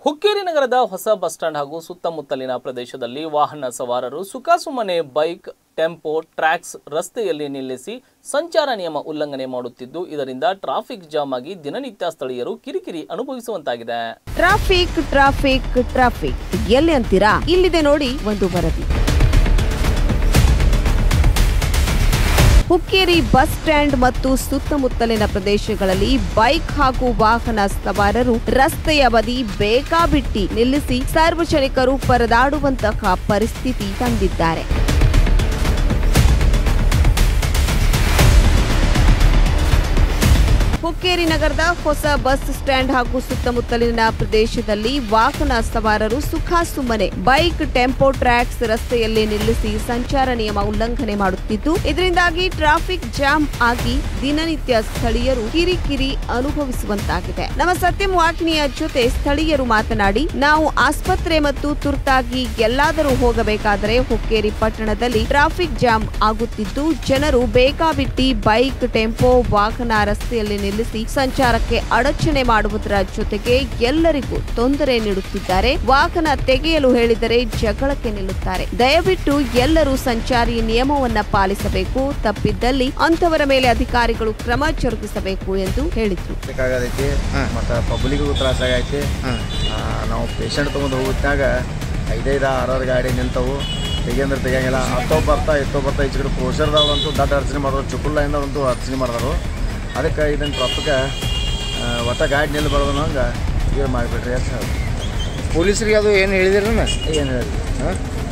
ಹುಕ್ಕೇರಿ ನಗರದ ಹೊಸ bus stand ಹಾಗೂ ಸುತ್ತಮುತ್ತಲಿನ ಪ್ರದೇಶದಲ್ಲಿ ವಾಹನ ಸವಾರರು ಸುಖಾಸುಮ್ಮನೆ ಬೈಕ್ ಟೆಂಪೋ ಟ್ರ್ಯಾಕ್ಸ್ ರಸ್ತೆಯಲ್ಲಿ ನಿಲ್ಲಿಸಿ ಸಂಚಾರ ನಿಯಮ ಉಲ್ಲಂಘನೆ ಮಾಡುತ್ತಿದ್ದು ಇದರಿಂದ ಟ್ರಾಫಿಕ್ ಜಾಮ್ ಆಗಿ ದಿನನಿತ್ಯ ಸ್ಥಳೀಯರು ಕಿರಿಕಿರಿ ಅನುಭವಿಸುವಂತಾಗಿದೆ ಟ್ರಾಫಿಕ್ ಟ್ರಾಫಿಕ್ ಟ್ರಾಫಿಕ್ ಎಲ್ಲಿ ಅಂತೀರಾ ಇಲ್ಲಿದೆ ನೋಡಿ ಒಂದು ವರದಿ ಹುಕ್ಕೇರಿ ಬಸ್ ಸ್ಟ್ಯಾಂಡ್ ಮತ್ತು ಸುತ್ತಮುತ್ತಲಿನ ಪ್ರದೇಶಗಳಲ್ಲಿ ಬೈಕ್ ಹಾಗೂ ವಾಹನ ಸವಾರರು ರಸ್ತೆಯ ಬದಿ ಬೇಕಾಬಿಟ್ಟಿ ನಿಲ್ಲಿಸಿ ಸಾರ್ವಜನಿಕರು ಪರದಾಡುವಂತಹ ಪರಿಸ್ಥಿತಿ ತಂದಿದ್ದಾರೆ ಹುಕ್ಕೇರಿ ನಗರದ ಹೊಸ ಬಸ್ ಸ್ಟ್ಯಾಂಡ್ ಹಾಗೂ ಸುತ್ತಮುತ್ತಲಿನ ಪ್ರದೇಶದಲ್ಲಿ ವಾಹನ ಸವಾರರು ಸುಖಾಸುಮ್ಮನೆ ಬೈಕ್ ಟೆಂಪೋ ಟ್ರ್ಯಾಕ್ಸ್ ರಸ್ತೆಯಲ್ಲಿ ನಿಲ್ಲಿಸಿ ಸಂಚಾರ ನಿಯಮ ಉಲ್ಲಂಘನೆ ಮಾಡುತ್ತಿದ್ದು ಇದರಿಂದಾಗಿ ಟ್ರಾಫಿಕ್ ಜಾಮ್ ಆಗಿ ದಿನನಿತ್ಯ ಸ್ಥಳೀಯರು ಕಿರಿಕಿರಿ ಅನುಭವಿಸುವಂತಾಗಿದೆ ನಮ್ಮ ಸತ್ಯಂ ವಾಹಿನಿಯ ಜೊತೆ ಸ್ಥಳೀಯರು ಮಾತನಾಡಿ ನಾವು ಆಸ್ಪತ್ರೆ ಮತ್ತು ತುರ್ತಾಗಿ ಎಲ್ಲಾದರೂ ಹೋಗಬೇಕಾದರೆ ಹುಕ್ಕೇರಿ ಪಟ್ಟಣದಲ್ಲಿ ಟ್ರಾಫಿಕ್ ಜಾಮ್ ಆಗುತ್ತಿದ್ದು ಜನರು ಬೇಕಾಬಿಟ್ಟಿ ಬೈಕ್ ಟೆಂಪೋ ವಾಹನ ರಸ್ತೆಯಲ್ಲಿ ನಿಲ್ಲಿಸಿ ಸಂಚಾರಕ್ಕೆ ಅಡಚಣೆ ಮಾಡುವುದರ ಜೊತೆಗೆ ಎಲ್ಲರಿಗೂ ತೊಂದರೆ ನೀಡುತ್ತಿದ್ದಾರೆ ವಾಹನ ತೆಗೆಯಲು ಹೇಳಿದರೆ ಜಗಳಕ್ಕೆ ನಿಲ್ಲುತ್ತಾರೆ ದಯವಿಟ್ಟು ಎಲ್ಲರೂ ಸಂಚಾರಿ ನಿಯಮವನ್ನ ಪಾಲಿಸಬೇಕು ತಪ್ಪಿದ್ದಲ್ಲಿ ಅಂತವರ ಮೇಲೆ ಅಧಿಕಾರಿಗಳು ಕ್ರಮ ಜರುಗಿಸಬೇಕು ಎಂದು ಹೇಳಿದ್ರು ಬೇಕಾಗದೈತಿ ಮತ್ತು ಪಬ್ಲಿಕ್ಗೂ ತ್ರಾಸ ಆಗೈತಿ ನಾವು ಪೇಷಂಟ್ ತೊಗೊಂಡು ಹೋಗುತ್ತಾಗ ಐದೈದು ಆರಾರು ಗಾಡಿ ನಿಂತವು ತೆಗಿಯಂದ್ರೆ ತೆಗಿಯಂಗಿಲ್ಲ ಹತ್ತೋ ಬರ್ತಾ ಎತ್ತೋ ಬರ್ತಾ ಈಚೆ ಕಡೆ ಕ್ರೋಸರ್ದವ್ರಂತೂ ದೊಡ್ಡ ಅರ್ಚನೆ ಮಾಡೋರು ಚುಕ್ಕುಲ್ಲಿಂದವಂತೂ ಅರ್ಚನೆ ಮಾಡಿದ್ರು ಅದಕ್ಕೆ ಇದನ್ನು ಟ್ರಾಫಿಕ್ ಒಟ್ಟ ಗಾಡಿ ನಿಲ್ಲಿ ಬರೋದು ಹಂಗೆ ಇದು ಮಾಡಿಬಿಡ್ರಿ ಅಂತ ಹೇಳಿ ಪೊಲೀಸರಿಗೆ ಅದು ಏನು ಹೇಳಿದಿರನ ಏನು ಹೇಳಿ ಹಾಂ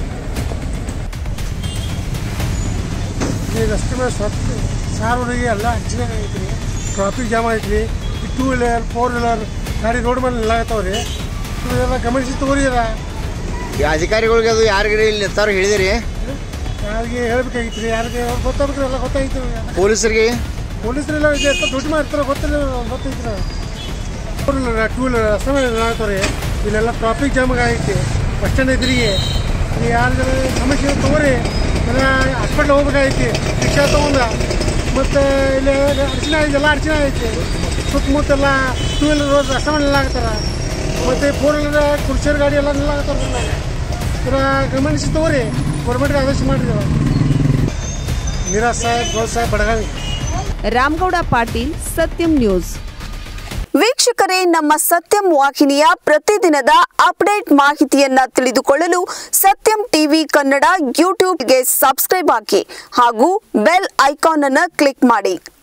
ಈ ರಸ್ತೆ ಮೇಲೆ ಸ್ವಚ್ಛ ಸಾರ್ವಜನಿಕ ಎಲ್ಲ ಹಂಚಿನ ಐತ್ರಿ ಟ್ರಾಫಿಕ್ ಜಾಮ್ ಐತ್ರಿ ಈ ಟೂ ವೀಲರ್ ಫೋರ್ ವೀಲರ್ ಗಾಡಿ ರೋಡ್ ಮೇಲೆ ನಿಲ್ಲಾಗತ್ತವ ರೀ ಇದೆಲ್ಲ ಗಮನಿಸಿ ತಗೋರಿ ಅದ ಈ ಅಧಿಕಾರಿಗಳಿಗೆ ಅದು ಯಾರಿಗೆ ಇಲ್ಲಿ ಎತ್ತಾರು ಹೇಳಿದಿರಿ ಯಾರಿಗೆ ಹೇಳ್ಬೇಕಾಗಿತ್ತು ರೀ ಯಾರಿಗೆ ಗೊತ್ತಾಗ್ಬೇಕ್ರಿ ಎಲ್ಲ ಗೊತ್ತಾಗಿತ್ತು ಪೊಲೀಸರಿಗೆ ಪೊಲೀಸರೆಲ್ಲ ಇದೆ ಅಂತ ದುಡ್ಡು ಮಾಡ್ತಾರೆ ಗೊತ್ತಿಲ್ಲ ಗೊತ್ತೈತಿ ಫೋರ್ ವೀಲರ್ ಟೂ ವೀಲರ್ ರಸ್ತೆ ಮೇಲೆ ನಿಲ್ಲಾಗತ್ತವ ರೀ ಇಲ್ಲೆಲ್ಲ ಟ್ರಾಫಿಕ್ ಜಾಮ್ ಆಗೈತಿ ಬಸ್ ಸ್ಟ್ಯಾಂಡ್ ಎದುರಿಗೆ ಇಲ್ಲಿ ಯಾರು ಜನ ಸಮಸ್ಯೆ ತಗೋರಿ ಎಲ್ಲ ಹಾಸ್ಪಿಟ್ಲ್ ಹೋಗ್ಬೇಕಾಗೈತಿ ರಿಕ್ಷಾ ತೊಗೊಂಡ ಮತ್ತು ಇಲ್ಲಿ ಅಡಚಿನ ಇದೆಲ್ಲ ಅಡಚಿನ ಐತಿ ಸುತ್ತಮುತ್ತೆಲ್ಲ ಟೂ ವೀಲರ್ ರೋಡ್ ರಸ್ತೆ ಮೇಲೆ ನಿಲ್ಲಾಗತ್ತಾರ ಮತ್ತು ಫೋರ್ ವೀಲರ್ ಕುರ್ಚಿಯರ್ ಗಾಡಿ ಎಲ್ಲ ನಿಲ್ಲಾಗತ್ತಾರ ಇದರ ಗಮನಿಸಿ ತಗೋರಿ ಗೌರ್ಮೆಂಟ್ಗೆ ಆದೇಶ ಮಾಡಿದ್ರು ನೀರಾಜ್ ಸಾಹೇಬ್ ಗೌಡ್ ಸಾಹೇಬ್ ಬಡಗಾವಿ ರಾಮಗೌಡ ಪಾಟೀಲ್ ಸತ್ಯಂ ನ್ಯೂಸ್ ವೀಕ್ಷಕರೇ ನಮ್ಮ ಸತ್ಯಂ ವಾಹಿನಿಯ ಪ್ರತಿದಿನದ ಅಪ್ಡೇಟ್ ಮಾಹಿತಿಯನ್ನ ತಿಳಿದುಕೊಳ್ಳಲು ಸತ್ಯಂ ಟಿವಿ ಕನ್ನಡ ಯೂಟ್ಯೂಬ್ಗೆ ಸಬ್ಸ್ಕ್ರೈಬ್ ಹಾಕಿ ಹಾಗೂ ಬೆಲ್ ಐಕಾನ್ ಅನ್ನು ಕ್ಲಿಕ್ ಮಾಡಿ